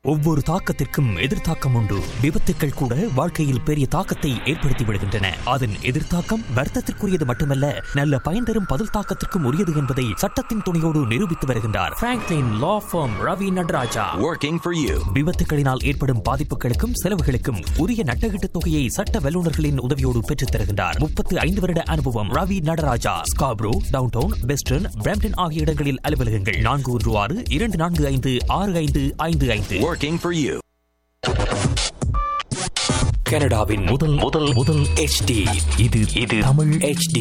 ஒவ்வொரு தாக்கத்திற்கும் எதிர்த்தாக்கம் உண்டு விபத்துக்கள் கூட வாழ்க்கையில் பெரிய தாக்கத்தை ஏற்படுத்தி விடுகின்றன அதன் எதிர்த்தாக்கம் வர்த்தத்திற்குரியது மட்டுமல்ல நல்ல பயன் தரும் பதில் தாக்கத்திற்கும் உரியது என்பதை சட்டத்தின் துணையோடு நிரூபித்து வருகின்றார் Franklin law firm Ravi Nataraja Working for you. விபத்துகளினால் ஏற்படும் பாதிப்புகளுக்கும் செலவுகளுக்கும் உரிய நட்டகீட்டு தொகையை சட்ட வல்லுநர்களின் உதவியோடு பெற்றுத் தருகின்றார் முப்பத்து ஐந்து வருட அனுபவம் Ravi Nataraja Scarborough downtown Weston Brampton ஆகிய இடங்களில் அலுவலகங்கள் நான்கு ஒன்று ஆறு இரண்டு நான்கு ஐந்து ஆறு ஐந்து ஐந்து ஐந்து Working for you. கனடாவின் முதல் முதல் முதல் HD இது இது தமிழ் HD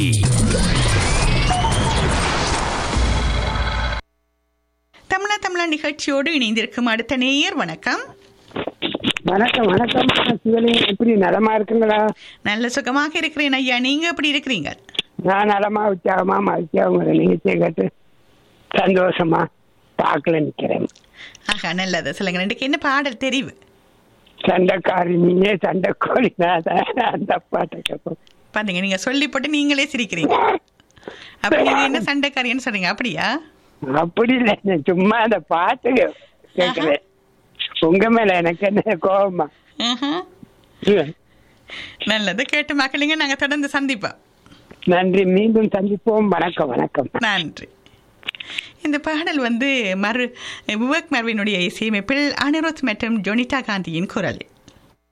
தமிழா தமிழா நிகழ்ச்சியோடு இணைந்திருக்கும் அடுத்த நேயர் வணக்கம் வணக்கம் வணக்கம் சிவலிங்கம் எப்படி நலமா இருக்குங்களா நல்ல சுகமாக இருக்கிறேன் ஐயா நீங்க எப்படி இருக்கிறீங்க நான் நலமா உற்சாகமா மகிழ்ச்சியா உங்களை நிகழ்ச்சியை கேட்டு சந்தோஷமா பார்க்கல நிக்கிறேன் ஆஹா நல்லது சொல்லுங்க ரெண்டுக்கு என்ன பாடல் தெரிவு சண்டைக்காரி நீயே சண்டைக்கோழி நான் தான் அந்த பாட்டை கேட்போம் பாத்தீங்க நீங்க சொல்லி போட்டு நீங்களே சிரிக்கிறீங்க அப்ப நீங்க என்ன சண்டைக்காரியன்னு சொல்றீங்க அப்படியா அப்படி இல்லை நான் சும்மா அந்த பாட்டு கேட்கிறேன் உங்க மேல எனக்கு என்ன கோபமா ஆஹா. நல்லது கேட்டு மக்களுங்க நாங்க தொடர்ந்து சந்திப்போம் நன்றி மீண்டும் சந்திப்போம் வணக்கம் வணக்கம் நன்றி இந்த பாடல் வந்து மறு விவேக் மர்வினுடைய இசையமைப்பில் அனிருத் மற்றும் ஜொனிதா காந்தியின் குரல்